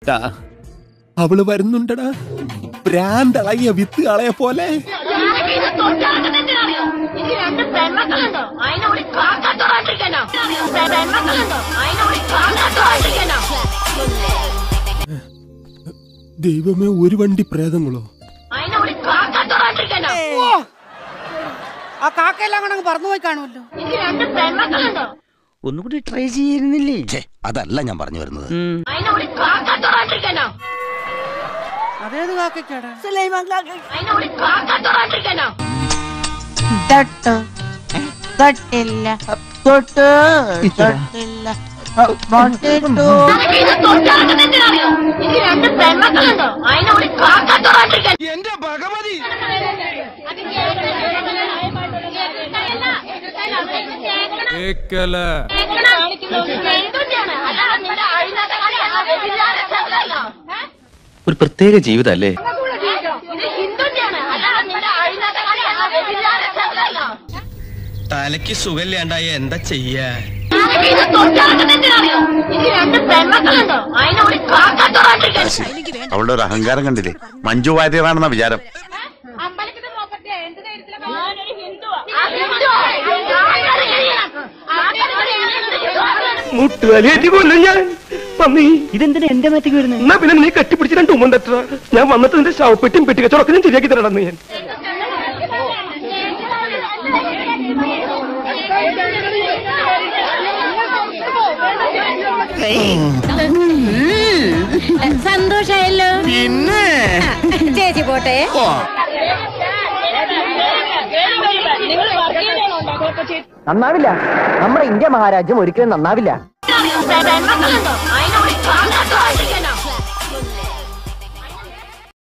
ടാ, അവള് വരുന്നുണ്ടടാ ഭ്രാന്തളകിയ വിത്ത് കളയെ പോലെ ഞാനൊക്കെ ഇത് തൊട്ടിറങ്ങുന്നതിനറിയോ എനിക്ക് രണ്ട് പെൺമക്കളുണ്ടോ അതിനെ ഒരു കാക്കാത്തോറാണ്ടിരിക്കാനോ പെൺമക്കളുണ്ടോ അതിനെ ഒരു കാക്കാത്തോറാണ്ടിരിക്കാനോ ദൈവമേ ഒരു വണ്ടി പ്രേതങ്ങളോ അതിനെ ഒരു കാക്കാത്തോറാണ്ടിരിക്കാനോ ആ കാക്കയെല്ലാം കൂടെ അങ്ങ് പറന്നു പോയി കാണുമല്ലോ എനിക്ക് രണ്ട് പെൺമക്കളുണ്ടോ ഒന്നുകൂടി ട്രൈ ചെയ്യുന്നില്ലേ ഛേ, അതല്ല ഞാൻ പറഞ്ഞു വരുന്നത് അതിനെ ഒരു കാക്കാത്തോറാണ്ടിരിക്കാനോ അതേത് കാക്കയ്ക്കാടാ അതിനെ ഒരു കാക്കാത്തോറാണ്ടിരിക്കാനോ തൊട്ടു തൊട്ടില്ല തൊട്ട് തൊട്ടില്ല മൊട്ടിട്ടു ഞാനൊക്കെ ഇത് തൊട്ടിറങ്ങുന്നതിനറിയോ എനിക്ക് രണ്ട് പെൺമക്കളുണ്ടോ അതിനെ ഒരു കാക്കാത്തോറാണ്ടിരിക്കാനോ എന്റെ ഭഗവതി ഒരു പ്രത്യേക ജീവിതല്ലേ ഇത് ഹിന്ദുന്റെയാണ് അതാണ് നിന്റെ അഴിഞ്ഞാട്ട കളി ആ വ്യഭിചാര ശബ്ദമല്ലോ തലയ്ക്ക് സുഖമില്ലാണ്ടായ എന്താ ചെയ്യാ ഞാനൊക്കെ ഇത് തൊട്ടിറങ്ങുന്നതിനറിയോ എനിക്ക് രണ്ട് പെൺമക്കളുണ്ടോ അതിനെ ഒരു കാക്കാത്തോറാണ്ടിരിക്കാനോ അവളുടെ ഒരു അഹങ്കാരം കണ്ടില്ലേ മഞ്ജു വാര്യറാണെന്ന വിചാരം മുട്ടുകാലിയേറ്റി കൊല്ലും ഞാൻ പന്നി ഇതെന്തിനാ എന്റെ മേത്തേക്ക് വരുന്നത് എന്നാ പിന്നെ നീ കെട്ടിപ്പിടിച്ച് രണ്ട് ഉമ്മൻ തട്ടാ ഞാൻ വന്നിട്ട് നിന്റെ ശവപ്പെട്ടിയും പെട്ടിക്കച്ചവടൊക്കെ ഞാൻ ശരിയാക്കി തരണമെന്ന് ഞാൻ സന്തോഷായല്ലോ പിന്നെ ചേച്ചി പോട്ടെ നന്നാവില്ല നമ്മുടെ ഇന്ത്യ മഹാരാജ്യം ഒരിക്കലും നന്നാവില്ല പെൺമക്കളുണ്ടോ അതിനെ ഒരു കാക്കാത്തോറാണ്ടിരിക്കാനോ